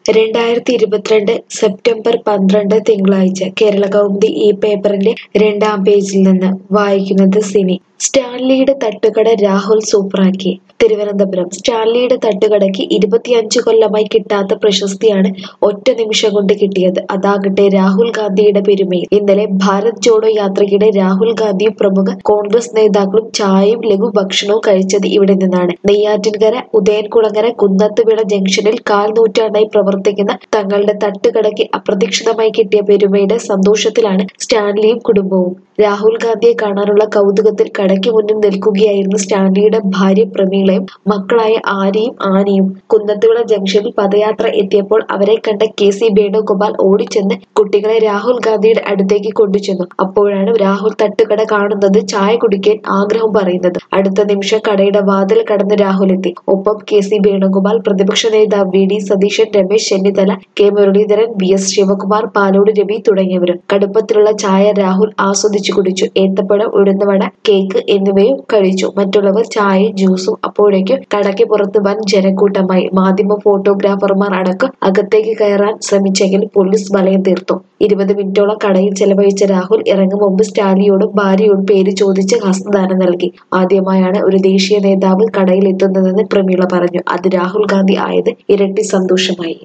രണ്ടായിരത്തി ഇരുപത്തിരണ്ട് സെപ്റ്റംബർ പന്ത്രണ്ട് തിങ്കളാഴ്ച കേരള കൗമുദി ഈ പേപ്പറിന്റെ രണ്ടാം പേജിൽ നിന്ന് വായിക്കുന്നത് സിനി സ്റ്റാൻലിയുടെ തട്ടുകട രാഹുൽ സൂപ്പറാക്കി തിരുവനന്തപുരം സ്റ്റാൻലിയുടെ തട്ടുകടയ്ക്ക് ഇരുപത്തിയഞ്ച് കൊല്ലമായി കിട്ടാത്ത പ്രശസ്തിയാണ് ഒറ്റ നിമിഷം കൊണ്ട് കിട്ടിയത് അതാകട്ടെ രാഹുൽ ഗാന്ധിയുടെ പെരുമയിൽ ഇന്നലെ ഭാരത് ജോഡോ യാത്രയ്ക്കിടെ രാഹുൽ ഗാന്ധിയും പ്രമുഖ കോൺഗ്രസ് നേതാക്കളും ചായയും ലഘുഭക്ഷണവും കഴിച്ചത് ഇവിടെ നിന്നാണ് നെയ്യാറ്റിൻകര ഉദയൻകുളങ്ങര കുന്നത്തുവിള ജംഗ്ഷനിൽ കാൽ നൂറ്റാണ്ടായി പ്രവർത്തിക്കുന്ന തങ്ങളുടെ തട്ടുകടയ്ക്ക് അപ്രതീക്ഷിതമായി കിട്ടിയ പെരുമയുടെ സന്തോഷത്തിലാണ് സ്റ്റാൻലിയും കുടുംബവും രാഹുൽ ഗാന്ധിയെ കാണാനുള്ള കൗതുകത്തിൽ കടയ്ക്ക് മുന്നിൽ നിൽക്കുകയായിരുന്നു സ്റ്റാൻലിയുടെ ഭാര്യ പ്രമീളയും മക്കളായ ആര്യയും ആനയും കുന്നത്തുവിള ജംഗ്ഷനിൽ പദയാത്ര എത്തിയപ്പോൾ അവരെ കണ്ട കെ സി വേണുഗോപാൽ ഓടിച്ചെന്ന് കുട്ടികളെ രാഹുൽ ഗാന്ധിയുടെ അടുത്തേക്ക് കൊണ്ടുചെന്നു അപ്പോഴാണ് രാഹുൽ തട്ടുകട കാണുന്നത് ചായ കുടിക്കാൻ ആഗ്രഹം പറയുന്നത് അടുത്ത നിമിഷം കടയുടെ വാതിൽ കടന്ന് രാഹുൽ എത്തി ഒപ്പം കെ സി വേണുഗോപാൽ പ്രതിപക്ഷ നേതാവ് V D Satheesan Ramesh Chennithala K Muraleedharan V S Sivakumar Palode Ravi തുടങ്ങിയവരും കടുപ്പത്തിലുള്ള ചായ രാഹുൽ ആസ്വദിച്ചു കുടിച്ചു ഏത്തപ്പഴം ഉഴുന്നുവട കേക്ക് എന്നിവയും കഴിച്ചു മറ്റുള്ളവർ ചായയും ജ്യൂസും അപ്പോഴേക്കും കടയ്ക്ക് പുറത്ത് വൻ ജനക്കൂട്ടമായി മാധ്യമ ഫോട്ടോഗ്രാഫർമാർ അടക്കം അകത്തേക്ക് കയറാൻ ശ്രമിച്ചെങ്കിൽ പോലീസ് വലയം തീർത്തു ഇരുപത് മിനിറ്റോളം കടയിൽ ചെലവഴിച്ച രാഹുൽ ഇറങ്ങും മുമ്പ് സ്റ്റാലിയോടും ഭാര്യയോടും പേര് ചോദിച്ച് ഹസ്തദാനം നൽകി ആദ്യമായാണ് ഒരു ദേശീയ നേതാവ് കടയിൽ എത്തുന്നതെന്ന് പ്രമീള പറഞ്ഞു അത് രാഹുൽ ഗാന്ധി ആയത് ഇരട്ടി സന്തോഷമായി